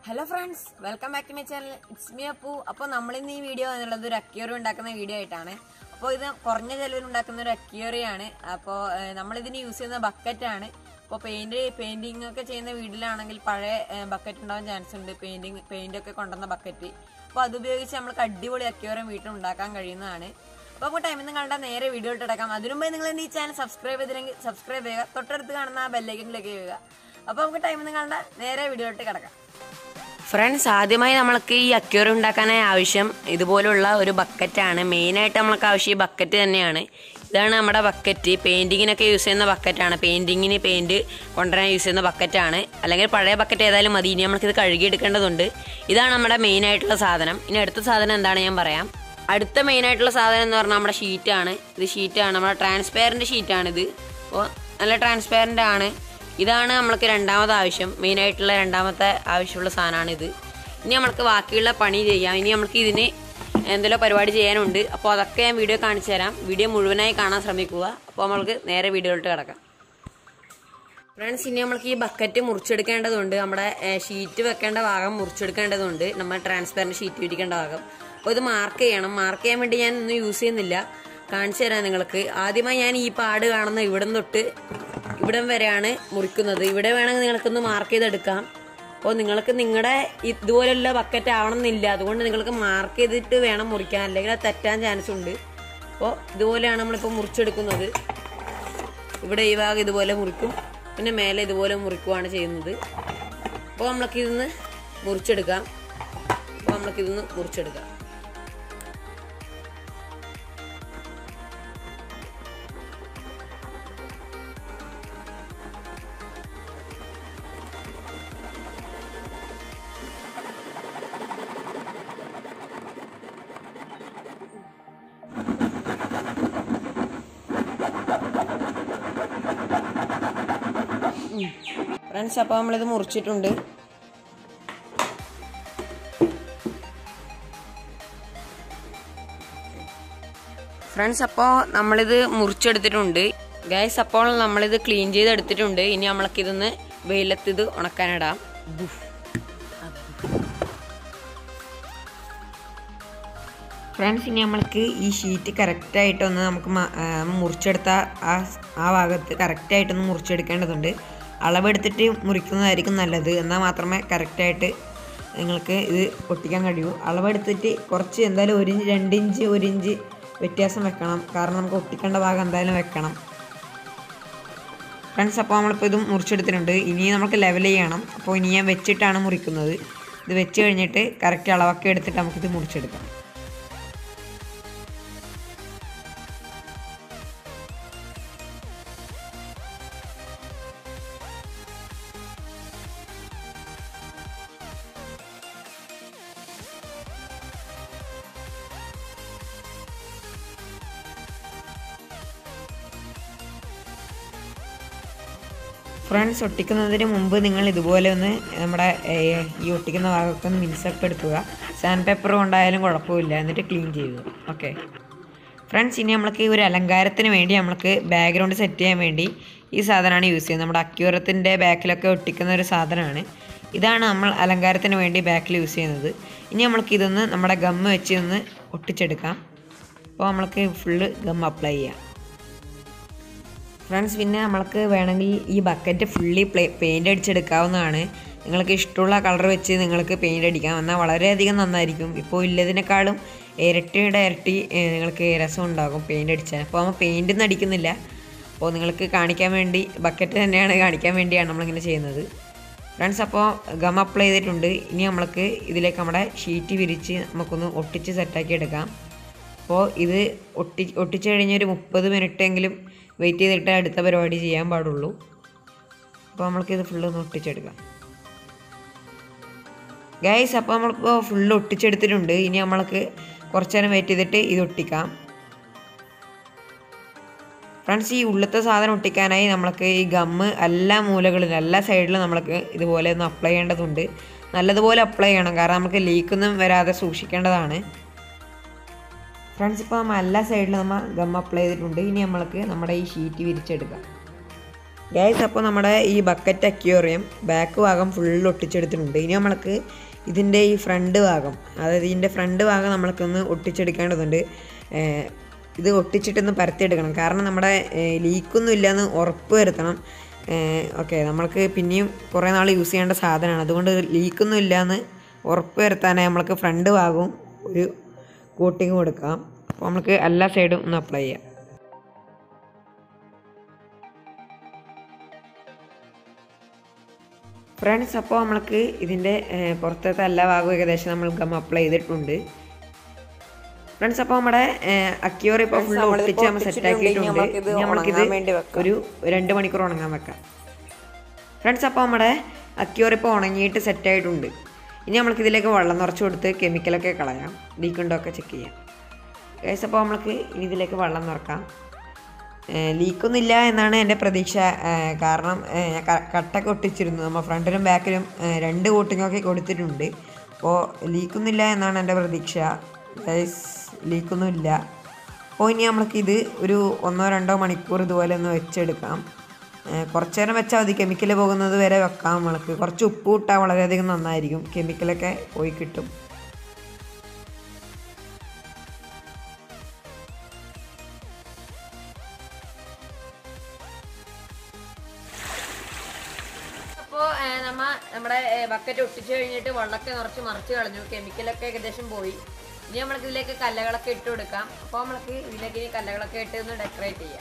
Hello friends welcome back to my channel it's me Appu അപ്പോൾ നമ്മളിന്ന് ഈ വീഡിയോ എന്നുള്ളത് ഒരു അക്യൂറി ഉണ്ടാക്കുന്ന വീഡിയോ ആയിട്ടാണ് അപ്പോൾ ഇത് കുറഞ്ഞ ചെലവിൽ ഉണ്ടാക്കുന്ന ഒരു അക്യൂറിയാണ് അപ്പോൾ നമ്മളിതിന് യൂസ് ചെയ്യുന്ന ബക്കറ്റാണ് അപ്പോൾ പെയിന്റ് പെയിന്റിംഗ് ഒക്കെ ചെയ്യുന്ന വീട്ടിലാണെങ്കിൽ പഴയ ബക്കറ്റ് ഉണ്ടാവാൻ ചാൻസ് ഉണ്ട് പെയിന്റിങ് പെയിന്റ് ഒക്കെ കൊണ്ടുവന്ന ബക്കറ്റ് അപ്പോൾ അത് ഉപയോഗിച്ച് നമുക്ക് അടിപൊളി അക്യൂറിയം വീട്ടിൽ ഉണ്ടാക്കാൻ കഴിയുന്നതാണ് അപ്പോൾ നമുക്ക് ടൈമിൽ നിന്ന് കണ്ടാൽ നേരെ വീഡിയോ ഇട്ട് കിടക്കാം അതിനുമുമ്പ് നിങ്ങൾ എൻ്റെ ഈ ചാനൽ സബ്സ്ക്രൈബ് ചെയ്തില്ലെങ്കിൽ സബ്സ്ക്രൈബ് ചെയ്യുക തൊട്ടടുത്ത് കാണുന്ന ആ ബെല്ലൈക്കൻ ക്ലിക്ക് ചെയ്യുക അപ്പോൾ നമുക്ക് ടൈമിൽ നിന്ന് കണ്ടാൽ നേരെ വീഡിയോ ഇട്ട് കിടക്കാം ഫ്രണ്ട്സ് ആദ്യമായി നമ്മൾക്ക് ഈ അക്യൂർ ഉണ്ടാക്കാനായി ആവശ്യം ഇതുപോലുള്ള ഒരു ബക്കറ്റാണ് മെയിനായിട്ട് നമ്മൾക്ക് ആവശ്യം ഈ ബക്കറ്റ് തന്നെയാണ് ഇതാണ് നമ്മുടെ ബക്കറ്റ് പെയിൻറ്റിങ്ങിനൊക്കെ യൂസ് ചെയ്യുന്ന ബക്കറ്റാണ് പെയിൻറ്റിങ്ങിന് പെയിൻറ്റ് കൊണ്ടുവരാൻ യൂസ് ചെയ്യുന്ന ബക്കറ്റാണ് അല്ലെങ്കിൽ പഴയ ബക്കറ്റ് ഏതായാലും മതി ഇനി നമുക്കിത് കഴുകിയെടുക്കേണ്ടതുണ്ട് ഇതാണ് നമ്മുടെ മെയിനായിട്ടുള്ള സാധനം ഇനി അടുത്ത സാധനം എന്താണ് ഞാൻ പറയാം അടുത്ത മെയിനായിട്ടുള്ള സാധനം എന്ന് പറഞ്ഞാൽ നമ്മുടെ ഷീറ്റാണ് ഇത് ഷീറ്റാണ് നമ്മുടെ ട്രാൻസ്പെയറിൻ്റെ ഷീറ്റാണിത് അപ്പോൾ നല്ല ട്രാൻസ്പെയറൻ്റ് ആണ് ഇതാണ് നമ്മൾക്ക് രണ്ടാമത്തെ ആവശ്യം മെയിനായിട്ടുള്ള രണ്ടാമത്തെ ആവശ്യമുള്ള സാധനമാണ് ഇത് ഇനി നമ്മൾക്ക് ബാക്കിയുള്ള പണി ചെയ്യാം ഇനി നമുക്ക് ഇതിന് എന്തെല്ലോ പരിപാടി ചെയ്യാനുണ്ട് അപ്പോൾ അതൊക്കെ ഞാൻ വീഡിയോ കാണിച്ചു തരാം വീഡിയോ മുഴുവനായി കാണാൻ ശ്രമിക്കുക അപ്പോൾ നമ്മൾക്ക് നേരെ വീഡിയോയിലോട്ട് കിടക്കാം ഫ്രണ്ട്സ് ഇനി നമ്മൾക്ക് ഈ ബക്കറ്റ് മുറിച്ചെടുക്കേണ്ടതുണ്ട് നമ്മുടെ ഷീറ്റ് വെക്കേണ്ട ഭാഗം മുറിച്ചെടുക്കേണ്ടതുണ്ട് നമ്മൾ ട്രാൻസ്പെറൻറ്റ് ഷീറ്റ് വിരിക്കേണ്ട ഭാഗം അപ്പോൾ ഇത് മാർക്ക് ചെയ്യണം മാർക്ക് ചെയ്യാൻ വേണ്ടി ഞാൻ ഒന്നും യൂസ് ചെയ്യുന്നില്ല കാണിച്ചു തരാം നിങ്ങൾക്ക് ആദ്യമായി ഞാൻ ഈ പാട് കാണുന്ന ഇവിടം തൊട്ട് ഇവിടം വരെയാണ് മുറിക്കുന്നത് ഇവിടെ വേണമെങ്കിൽ നിങ്ങൾക്കൊന്ന് മാർക്ക് ചെയ്തെടുക്കാം അപ്പോൾ നിങ്ങൾക്ക് നിങ്ങളുടെ ഇതുപോലുള്ള ബക്കറ്റ് ആവണമെന്നില്ല അതുകൊണ്ട് നിങ്ങൾക്ക് മാർക്ക് ചെയ്തിട്ട് വേണം മുറിക്കാൻ അല്ലെങ്കിൽ അത് തെറ്റാൻ ചാൻസ് ഉണ്ട് അപ്പോൾ ഇതുപോലെയാണ് നമ്മളിപ്പോൾ മുറിച്ചെടുക്കുന്നത് ഇവിടെ ഈ ഭാഗം ഇതുപോലെ മുറിക്കും പിന്നെ മേലെ ഇതുപോലെ മുറിക്കുവാണ് ചെയ്യുന്നത് അപ്പോൾ നമ്മൾക്കിതൊന്ന് മുറിച്ചെടുക്കാം അപ്പോൾ നമ്മൾക്കിതൊന്ന് മുറിച്ചെടുക്കാം ഫ്രണ്ട്സ് അപ്പോൾ നമ്മളിത് മുറിച്ചിട്ടുണ്ട് ഫ്രണ്ട്സ് അപ്പോൾ നമ്മളിത് മുറിച്ചെടുത്തിട്ടുണ്ട് ഗൈസ് അപ്പോൾ നമ്മളിത് ക്ലീൻ ചെയ്തെടുത്തിട്ടുണ്ട് ഇനി നമ്മൾക്കിതൊന്ന് വെയിലത്ത് ഇത് ഉണക്കാനിടാം ഫ്രണ്ട്സ് ഇനി നമ്മൾക്ക് ഈ ഷീറ്റ് കറക്റ്റായിട്ടൊന്ന് നമുക്ക് മുറിച്ചെടുത്ത ആ ആ ഭാഗത്ത് കറക്റ്റായിട്ടൊന്ന് മുറിച്ചെടുക്കേണ്ടതുണ്ട് അളവെടുത്തിട്ട് മുറിക്കുന്നതായിരിക്കും നല്ലത് എന്നാൽ മാത്രമേ കറക്റ്റായിട്ട് നിങ്ങൾക്ക് ഇത് ഒട്ടിക്കാൻ കഴിയൂ അളവെടുത്തിട്ട് കുറച്ച് എന്തായാലും ഒരു ഇഞ്ച് രണ്ട് ഇഞ്ച് ഒരു ഇഞ്ച് വ്യത്യാസം വെക്കണം കാരണം നമുക്ക് ഒട്ടിക്കേണ്ട ഭാഗം എന്തായാലും വെക്കണം ഫ്രണ്ട്സ് അപ്പോൾ നമ്മളിപ്പോൾ ഇതും മുറിച്ചെടുത്തിട്ടുണ്ട് ഇനി നമുക്ക് ലെവൽ ചെയ്യണം അപ്പോൾ ഇനി ഞാൻ വെച്ചിട്ടാണ് മുറിക്കുന്നത് ഇത് വെച്ച് കഴിഞ്ഞിട്ട് കറക്റ്റ് അളവൊക്കെ എടുത്തിട്ട് നമുക്കിത് മുറിച്ചെടുക്കാം ഫ്രണ്ട്സ് ഒട്ടിക്കുന്നതിന് മുമ്പ് നിങ്ങൾ ഇതുപോലെ ഒന്ന് നമ്മുടെ ഈ ഒട്ടിക്കുന്ന ഭാഗമൊക്കെ ഒന്ന് മിനുസൊക്കെ എടുക്കുക സാൻഡ് പേപ്പർ കൊണ്ടായാലും കുഴപ്പമില്ല എന്നിട്ട് ക്ലീൻ ചെയ്യുക ഓക്കെ ഫ്രണ്ട്സ് ഇനി നമ്മൾക്ക് ഒരു അലങ്കാരത്തിന് വേണ്ടി നമ്മൾക്ക് ബാക്ക്ഗ്രൗണ്ട് സെറ്റ് ചെയ്യാൻ വേണ്ടി ഈ സാധനമാണ് യൂസ് ചെയ്യുന്നത് നമ്മുടെ അക്യൂറത്തിൻ്റെ ബാക്കിലൊക്കെ ഒട്ടിക്കുന്ന ഒരു സാധനമാണ് ഇതാണ് നമ്മൾ അലങ്കാരത്തിന് വേണ്ടി ബാക്കിൽ യൂസ് ചെയ്യുന്നത് ഇനി നമ്മൾക്ക് ഇതൊന്ന് നമ്മുടെ ഗമ്മ് വെച്ച് ഒന്ന് ഒട്ടിച്ചെടുക്കാം അപ്പോൾ നമ്മൾക്ക് ഫുള്ള് ഗം അപ്ലൈ ചെയ്യാം ഫ്രണ്ട്സ് പിന്നെ നമ്മൾക്ക് വേണമെങ്കിൽ ഈ ബക്കറ്റ് ഫുള്ളി പ്ലേ പെയിൻ്റ് അടിച്ചെടുക്കാവുന്നതാണ് നിങ്ങൾക്ക് ഇഷ്ടമുള്ള കളർ വെച്ച് നിങ്ങൾക്ക് പെയിൻ്റ് അടിക്കാം എന്നാൽ വളരെയധികം നന്നായിരിക്കും ഇപ്പോൾ ഇല്ലതിനേക്കാളും ഇരട്ടിയുടെ ഇരട്ടി നിങ്ങൾക്ക് രസം ഉണ്ടാകും പെയിൻ്റ് അടിച്ചാൽ അപ്പോൾ നമ്മൾ പെയിൻ്റ് ഒന്നും അടിക്കുന്നില്ല അപ്പോൾ നിങ്ങൾക്ക് കാണിക്കാൻ വേണ്ടി ബക്കറ്റ് തന്നെയാണ് കാണിക്കാൻ വേണ്ടിയാണ് നമ്മളിങ്ങനെ ചെയ്യുന്നത് ഫ്രണ്ട്സ് അപ്പോൾ ഗം അപ്ലൈ ചെയ്തിട്ടുണ്ട് ഇനി നമ്മൾക്ക് ഇതിലേക്ക് നമ്മുടെ ഷീറ്റ് വിരിച്ച് നമുക്കൊന്ന് ഒട്ടിച്ച് സെറ്റാക്കി എടുക്കാം അപ്പോൾ ഇത് ഒട്ടി ഒട്ടിച്ച് കഴിഞ്ഞൊരു മുപ്പത് മിനിറ്റ് എങ്കിലും വെയിറ്റ് ചെയ്തിട്ട് അടുത്ത പരിപാടി ചെയ്യാൻ പാടുള്ളൂ അപ്പോൾ നമ്മൾക്കിത് ഫുള്ള് ഒന്ന് ഒട്ടിച്ചെടുക്കാം ഗൈസ് അപ്പോൾ നമ്മളിപ്പോൾ ഫുള്ള് ഒട്ടിച്ചെടുത്തിട്ടുണ്ട് ഇനി നമ്മൾക്ക് കുറച്ച് നേരം വെയിറ്റ് ചെയ്തിട്ട് ഇത് ഒട്ടിക്കാം ഫ്രണ്ട്സ് ഈ ഉള്ളത്തെ സാധനം ഒട്ടിക്കാനായി നമ്മൾക്ക് ഈ ഗമ്മ് എല്ലാ മൂലകളിലും എല്ലാ സൈഡിലും നമ്മൾക്ക് ഇതുപോലെ ഒന്ന് അപ്ലൈ ചെയ്യേണ്ടതുണ്ട് നല്ലതുപോലെ അപ്ലൈ ചെയ്യണം കാരണം നമുക്ക് ലീക്കൊന്നും വരാതെ സൂക്ഷിക്കേണ്ടതാണ് ഫ്രണ്ട്സ് ഇപ്പോൾ നമ്മൾ എല്ലാ സൈഡിലും നമ്മൾ ഗം അപ്ലൈ ചെയ്തിട്ടുണ്ട് ഇനി നമ്മൾക്ക് നമ്മുടെ ഈ ഷീറ്റ് വിരിച്ചെടുക്കാം ഗൈസ് അപ്പോൾ നമ്മുടെ ഈ ബക്കറ്റ് അക്യൂറിയം ബാക്ക് ഭാഗം ഫുൾ ഒട്ടിച്ചെടുത്തിട്ടുണ്ട് ഇനി നമ്മൾക്ക് ഇതിൻ്റെ ഈ ഫ്രണ്ട് ഭാഗം അതായത് ഇതിൻ്റെ ഫ്രണ്ട് ഭാഗം നമ്മൾക്കൊന്ന് ഒട്ടിച്ചെടുക്കേണ്ടതുണ്ട് ഏർ ഇത് ഒട്ടിച്ചിട്ടൊന്ന് പരത്തിയെടുക്കണം കാരണം നമ്മുടെ ലീക്കൊന്നും ഇല്ലയെന്ന് ഉറപ്പ് വരുത്തണം ഓക്കെ നമ്മൾക്ക് പിന്നെയും കുറേ നാൾ യൂസ് ചെയ്യേണ്ട സാധനമാണ് അതുകൊണ്ട് ലീക്കൊന്നും ഇല്ലയെന്ന് ഉറപ്പ് വരുത്താനായി നമ്മൾക്ക് ഫ്രണ്ട് ഭാഗവും ഒരു കോട്ടിങ് കൊടുക്കാം അപ്പോൾ നമുക്ക് എല്ലാ സൈഡും ഒന്ന് അപ്ലൈ ചെയ്യാം ഫ്രണ്ട്സ് അപ്പോൾ നമ്മൾക്ക് ഇതിൻ്റെ ഏർ, പുറത്തത്തെ എല്ലാ ഭാഗവും ഏകദേശം നമ്മൾ ഗം അപ്ലൈ ചെയ്തിട്ടുണ്ട് ഫ്രണ്ട്സ് അപ്പോൾ നമ്മുടെ അക്യൂർ ഇപ്പോൾ ഫുൾ നമ്മളിതിപ്പോൾ ഒട്ടിച്ച് നമ്മൾ സെറ്റ് ഒട്ടിച്ചിട്ടുണ്ടെങ്കിൽ ആക്കിയിട്ടുണ്ട് നമുക്കിത് ഇനി നമ്മൾക്കിത് ഉണങ്ങാൻ വേണ്ടി വെക്കാം. ഒരു രണ്ട് മണിക്കൂർ ഉണങ്ങാൻ വെക്കാം ഫ്രണ്ട്സ് അപ്പോൾ നമ്മുടെ അക്യൂർ ഇപ്പോൾ ഉണങ്ങിയിട്ട് സെറ്റ് ആയിട്ടുണ്ട് ഇനി നമ്മൾക്ക് ഇതിലേക്ക് വെള്ളം നിറച്ച് കൊടുത്ത് കെമിക്കലൊക്കെ കളയാം ലീക്കുണ്ടോ ഒക്കെ ചെക്ക് ചെയ്യാം ഗൈസ് അപ്പോൾ നമ്മൾക്ക് ഇനി ഇതിലേക്ക് വെള്ളം നിറക്കാം ലീക്കൊന്നും ഇല്ല എന്നാണ് എൻ്റെ പ്രതീക്ഷ ഏഹ് കാരണം ഏഹ് ഞാൻ ക- കട്ടൊക്കെ ഒട്ടിച്ചിരുന്നു നമ്മൾ ഫ്രണ്ടിലും ബാക്കിലും ഏഹ് രണ്ട് കോട്ടിങ്ങൊക്കെ കൊടുത്തിട്ടുണ്ട് അപ്പോൾ ലീക്കൊന്നും ഇല്ല എന്നാണ് എൻ്റെ പ്രതീക്ഷ ഗൈസ് ലീക്കൊന്നും ഇല്ല അപ്പോൾ ഇനി നമ്മൾക്കിത് ഒരു ഒന്നോ രണ്ടോ മണിക്കൂർ ഇതുപോലെ ഒന്ന് വെച്ചെടുക്കാം ഏഹ് കുറച്ച് നേരം വെച്ചാൽ മതി കെമിക്കൽ പോകുന്നത് വരെ വെക്കാം നമ്മൾക്ക് കുറച്ച് ഉപ്പ് ഇട്ടാൽ വളരെയധികം നന്നായിരിക്കും കെമിക്കലൊക്കെ പോയി കിട്ടും അപ്പോൾ നമ്മ നമ്മുടെ ബക്കറ്റ് ഒട്ടിച്ചു കഴിഞ്ഞിട്ട് വെള്ളമൊക്കെ നിറച്ച് മറിച്ച് കളഞ്ഞു കെമിക്കലൊക്കെ ഏകദേശം പോയി ഇനി നമ്മൾക്ക് ഇതിലേക്ക് കല്ലകളൊക്കെ ഇട്ട് കൊടുക്കാം അപ്പോൾ നമ്മൾക്ക് ഇതിലേക്ക് ഇനി കല്ലകളൊക്കെ ഇട്ട് ഒന്ന് ഡെക്കറേറ്റ് ചെയ്യാം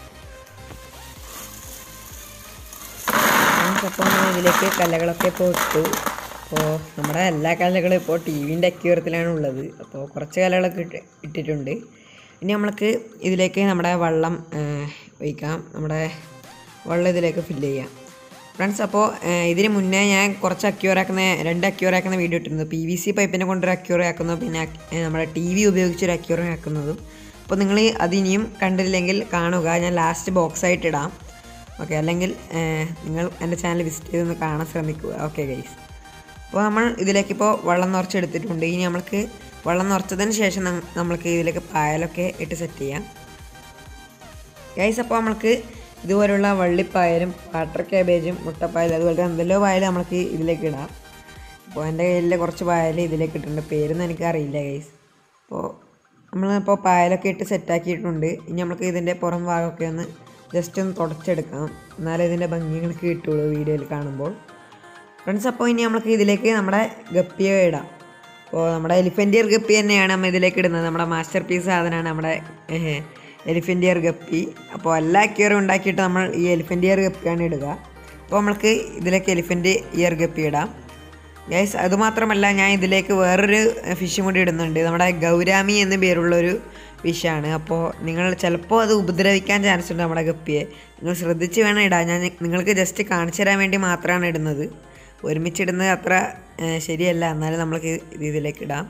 അപ്പോൾ ഞാൻ ഇതിലേക്ക് കല്ലകളൊക്കെ ഇപ്പോൾ ഇട്ടു അപ്പോൾ നമ്മുടെ എല്ലാ കല്ലകളും ഇപ്പോൾ ടി വിൻ്റെ അക്യൂറത്തിലാണ് ഉള്ളത് അപ്പോൾ കുറച്ച് കല്ലകളൊക്കെ ഇട്ട് ഇട്ടിട്ടുണ്ട് ഇനി നമ്മൾക്ക് ഇതിലേക്ക് നമ്മുടെ വെള്ളം ഏഹ്, ഒഴിക്കാം നമ്മുടെ വെള്ളം ഇതിലേക്ക് ഫില്ല് ചെയ്യാം ഫ്രണ്ട്സ് അപ്പോൾ ഏഹ്, ഇതിന് മുന്നേ ഞാൻ കുറച്ച് അക്യൂർ ആക്കുന്ന രണ്ട് അക്യൂർ ആക്കുന്ന വീഡിയോ ഇട്ടിരുന്നു പി വി സി പൈപ്പിനെ കൊണ്ടൊരു അക്യൂർ ആക്കുന്നു പിന്നെ ഏഹ്, നമ്മുടെ ടി വി ഉപയോഗിച്ചൊരു അക്യൂർ ആക്കുന്നതും അപ്പോൾ നിങ്ങൾ അതിനിയും കണ്ടില്ലെങ്കിൽ കാണുക ഞാൻ ലാസ്റ്റ് ബോക്സ് ആയിട്ട് ഇടാം ഓക്കെ അല്ലെങ്കിൽ ഏഹ്, നിങ്ങൾ എൻ്റെ ചാനൽ വിസിറ്റ് ചെയ്തൊന്ന് കാണാൻ ശ്രമിക്കുക ഓക്കെ ഗൈസ് അപ്പോൾ നമ്മൾ ഇതിലേക്കിപ്പോൾ വെള്ളം നിറച്ചെടുത്തിട്ടുണ്ട് ഇനി നമ്മൾക്ക് വെള്ളം നിറച്ചതിന് ശേഷം നം- നമ്മൾക്ക് ഇതിലേക്ക് പായലൊക്കെ ഇട്ട് സെറ്റ് ചെയ്യാം ഗൈസ് അപ്പോൾ നമ്മൾക്ക് ഇതുപോലുള്ള വള്ളിപ്പായലും വാട്ടർ കാബേജും മുട്ടപ്പായലും അതുപോലെ എന്തെല്ലോ പായലും നമ്മൾക്ക് ഇതിലേക്ക് ഇടാം അപ്പോൾ എൻ്റെ കയ്യിൽ കുറച്ച് പായൽ ഇതിലേക്ക് ഇട്ടിട്ടുണ്ട് പേരൊന്നും എനിക്ക് അറിയില്ല ഗൈസ് അപ്പോൾ നമ്മളിപ്പോൾ പായലൊക്കെ ഇട്ട് സെറ്റാക്കിയിട്ടുണ്ട് ഇനി നമുക്ക് ഇതിൻ്റെ പുറം ഭാഗമൊക്കെ ഒന്ന് ജസ്റ്റ് ഒന്ന് തുടച്ചെടുക്കാം എന്നാലേ ഇതിൻ്റെ ഭംഗികൾക്ക് കിട്ടുള്ളൂ വീഡിയോയിൽ കാണുമ്പോൾ ഫ്രണ്ട്സ് അപ്പോൾ ഇനി നമുക്ക് ഇതിലേക്ക് നമ്മുടെ ഗപ്പിയെ ഇടാം അപ്പോൾ നമ്മുടെ എലിഫൻ്റ് ഇയർ ഗപ്പി തന്നെയാണ് നമ്മൾ ഇതിലേക്ക് ഇടുന്നത് നമ്മുടെ മാസ്റ്റർ പീസ് സാധനമാണ് നമ്മുടെ എലിഫൻ്റ് ഇയർ ഗപ്പി അപ്പോൾ എല്ലാ അക്യൂറും ഉണ്ടാക്കിയിട്ട് നമ്മൾ ഈ എലിഫൻ്റ് ഇയർ ഗപ്പിയാണ് ഇടുക അപ്പോൾ നമ്മൾക്ക് ഇതിലേക്ക് എലിഫൻ്റ് ഇയർ ഗപ്പി ഇടാം ഗൈസ് അതുമാത്രമല്ല ഞാൻ ഇതിലേക്ക് വേറൊരു ഫിഷും കൂടി ഇടുന്നുണ്ട് നമ്മുടെ ഗൗരാമി എന്ന പേരുള്ളൊരു ഫിഷാണ് അപ്പോൾ നിങ്ങൾ ചിലപ്പോൾ അത് ഉപദ്രവിക്കാൻ ചാൻസ് ഉണ്ട് നമ്മുടെ ഗപ്പിയെ നിങ്ങൾ ശ്രദ്ധിച്ച് വേണം ഇടാൻ ഞാൻ നിങ്ങൾക്ക് ജസ്റ്റ് കാണിച്ചു തരാൻ വേണ്ടി മാത്രമാണ് ഇടുന്നത് ഒരുമിച്ചിടുന്നത് അത്ര ഏഹ്, ശരിയല്ല എന്നാലും നമ്മൾക്ക് ഇത് ഇതിലേക്ക് ഇടാം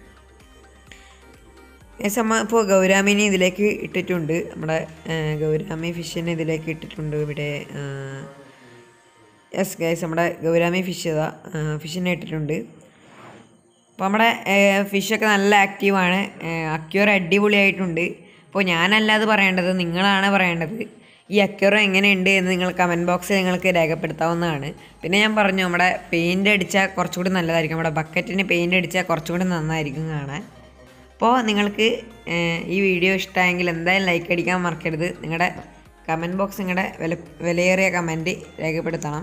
ഗൈസ് അമ്മ ഇപ്പോൾ ഗൗരാമിനെ ഇതിലേക്ക് ഇട്ടിട്ടുണ്ട് നമ്മുടെ ഏഹ്, ഗൗരാമി ഫിഷിനെ ഇതിലേക്ക് ഇട്ടിട്ടുണ്ട് ഇവിടെ ഏഹ്, യെസ് ഗൈസ് നമ്മുടെ ഗൗരാമി ഫിഷ് ഇതാ ഫിഷിനെ ഇട്ടിട്ടുണ്ട് അപ്പോൾ നമ്മുടെ ഫിഷൊക്കെ നല്ല ആക്റ്റീവാണ് അക്യൂർ അടിപൊളിയായിട്ടുണ്ട് അപ്പോൾ ഞാനല്ല അത് പറയേണ്ടത് നിങ്ങളാണ് പറയേണ്ടത് ഈ അക്യൂർ എങ്ങനെയുണ്ട് എന്ന് നിങ്ങൾ കമൻറ്റ് ബോക്സിൽ നിങ്ങൾക്ക് രേഖപ്പെടുത്താവുന്നതാണ് പിന്നെ ഞാൻ പറഞ്ഞു നമ്മുടെ പെയിൻ്റ് അടിച്ചാൽ കുറച്ചുകൂടി നല്ലതായിരിക്കും നമ്മുടെ ബക്കറ്റിന് പെയിൻ്റ് അടിച്ചാൽ കുറച്ചുകൂടി നന്നായിരിക്കും കാണാൻ അപ്പോൾ നിങ്ങൾക്ക് ഏഹ്, ഈ വീഡിയോ ഇഷ്ടമായെങ്കിൽ എന്തായാലും ലൈക്ക് അടിക്കാൻ മറക്കരുത് നിങ്ങളുടെ കമൻറ്റ് ബോക്സ് നിങ്ങളുടെ വില വിലയേറിയ കമൻറ്റ് രേഖപ്പെടുത്തണം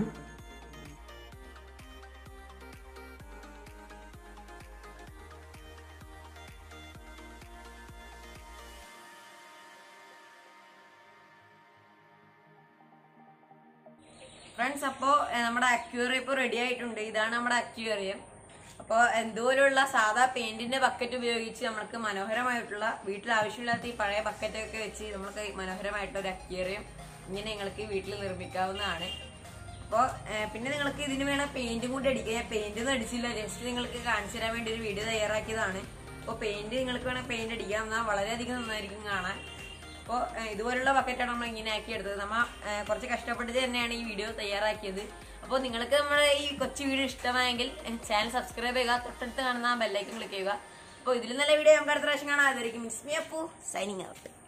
ഫ്രണ്ട്സ് അപ്പോൾ നമ്മുടെ അക്യൂറിയം ഇപ്പോൾ റെഡി ആയിട്ടുണ്ട് ഇതാണ് നമ്മുടെ അക്യൂറിയം അപ്പോൾ എന്തോരമുള്ള സാധാ പെയിന്റിന്റെ ബക്കറ്റ് ഉപയോഗിച്ച് നമുക്ക് മനോഹരമായിട്ടുള്ള വീട്ടിൽ ആവശ്യമില്ലാത്ത ഈ പഴയ ബക്കറ്റൊക്കെ വെച്ച് നമുക്ക് മനോഹരമായിട്ടുള്ള ഒരു അക്യൂറിയം ഇങ്ങനെ നിങ്ങൾക്ക് വീട്ടിൽ നിർമ്മിക്കാവുന്നതാണ് അപ്പോൾ പിന്നെ നിങ്ങൾക്ക് ഇതിന് വേണം പെയിന്റും കൂടി അടിക്കുക ഞാൻ പെയിന്റ് ഒന്നും അടിച്ചില്ല ജസ്റ്റ് നിങ്ങൾക്ക് കാണിച്ചു തരാൻ വേണ്ടി ഒരു വീഡിയോ തയ്യാറാക്കിയതാണ് അപ്പോൾ പെയിന്റ് നിങ്ങൾക്ക് വേണം പെയിന്റ് അടിക്കാം എന്നാൽ വളരെയധികം നന്നായിരിക്കും കാണാൻ അപ്പോൾ ഇതുപോലുള്ള ബക്കറ്റാണ് നമ്മൾ ഇങ്ങനെ ആക്കി എടുത്തത് നമ്മ ഏഹ്, കുറച്ച് കഷ്ടപ്പെട്ടിട്ട് തന്നെയാണ് ഈ വീഡിയോ തയ്യാറാക്കിയത് അപ്പോൾ നിങ്ങൾക്ക് നമ്മുടെ ഈ കൊച്ചു വീഡിയോ ഇഷ്ടമായെങ്കിൽ ചാനൽ സബ്സ്ക്രൈബ് ചെയ്യുക തൊട്ടടുത്ത് കാണുന്ന ബെല്ലൈക്കൻ ക്ലിക്ക് ചെയ്യുക അപ്പോൾ ഇതിൽ നല്ല വീഡിയോ നമുക്ക് അടുത്ത പ്രാവശ്യം കാണാം അതായിരിക്കും miss me Appu signing out